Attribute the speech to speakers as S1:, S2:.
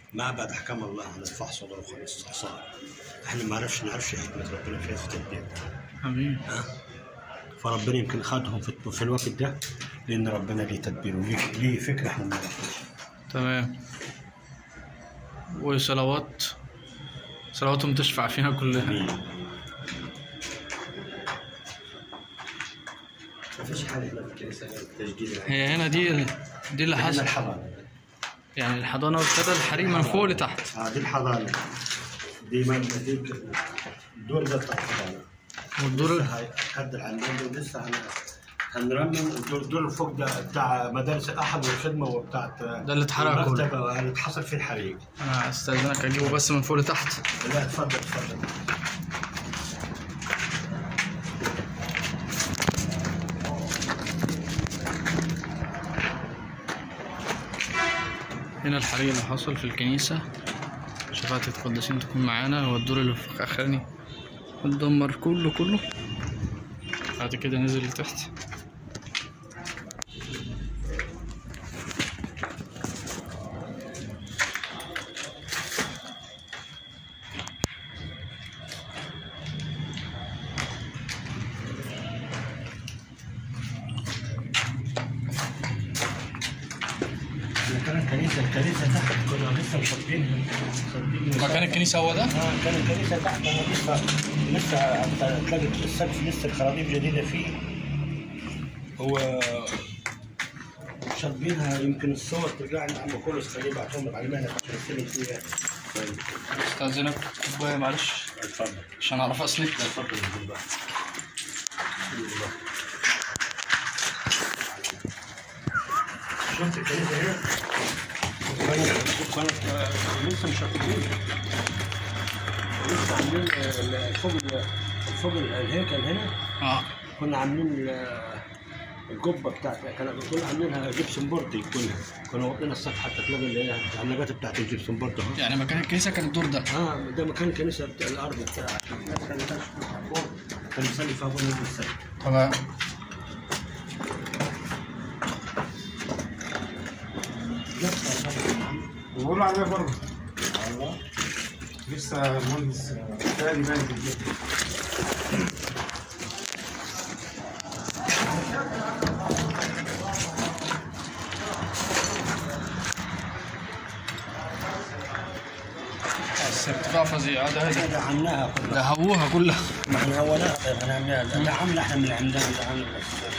S1: ما بعد احكام الله على الفحص ولا الاستحصاء احنا ما نعرفش نعرفش حكمه ربنا فيها في التدبير
S2: حبيبي
S1: فربنا يمكن خدهم في, في الوقت ده لان ربنا ليه تدبير وليه ليه فكره احنا ما نعرفش
S2: تمام وصلوات صلواتهم تشفع فينا كلنا
S1: ما فيش حاجه هنا في الكنيسه غير التسجيل
S2: هي هنا دي دي اللي
S1: هنا
S2: حصل
S1: الحضانه
S2: يعني الحضانة وابتدى الحريق من فوق لتحت
S1: اه دي الحضانه دي ما دي الدور ده بتاع الحضانه
S2: والدور
S1: لسه هيتحدد عن دول لسه هن- هنرمم الدور الدور اللي فوق ده بتاع مدارس الاحد والخدمه وبتاعت
S2: ده اللي اتحرق كله
S1: المكتبه اللي اتحصل فيه الحريق
S2: انا استاذنك اجيبه بس من فوق لتحت
S1: لا اتفضل اتفضل
S2: هنا الحريق اللي حصل في الكنيسة شفاعة القديسين تكون معانا هو الدور اللي في اخراني اتدمر كله كله بعد كده نزل لتحت
S1: مكان الكنيسه الكنيسه تحت كنا لسه مصدقين مصدقين
S2: مكان الكنيسة هو ده؟
S1: اه كان الكنيسه تحت أنا لسه لسه حتى تلاقي السقف لسه الخراطيم جديده فيه هو شاطبينها يمكن الصور ترجع لنا عم كولوس خليه يبعتهم لك على مهلك عشان نستلم فيها طيب
S2: استاذنك كوباية معلش
S1: اتفضل
S2: عشان اعرف اسند
S1: اتفضل يا جماعة. بسم الله. شفت الكنيسه هنا؟ كانت كانت آه، لسه مشطبين لسه عاملين آه، فوق ال- فوق ال- الهيكل هنا
S2: اه
S1: كنا عاملين ال- القبه بتاعت كنا كنا عاملينها جبسون بوردي كلها كنا واخدين السطح حتى تلاقي اللي هي العلاقات بتاعت الجبسون بورد اهو
S2: يعني مكان الكنيسة كان الدور ده
S1: اه ده مكان الكنيسه بتاع الارض بتاعها كان كان يصلي فيها ابو نجم السبت
S2: تمام
S3: بقول عليه برضه لسه مهندس تاني باين في البيت
S2: بس ارتفاع فظيع ده ده
S1: ده عملناها كلها
S2: ده هووها كلها
S1: ما احنا اولها طيب احنا عملناها ده عامله احنا من عندنا ده عامله بس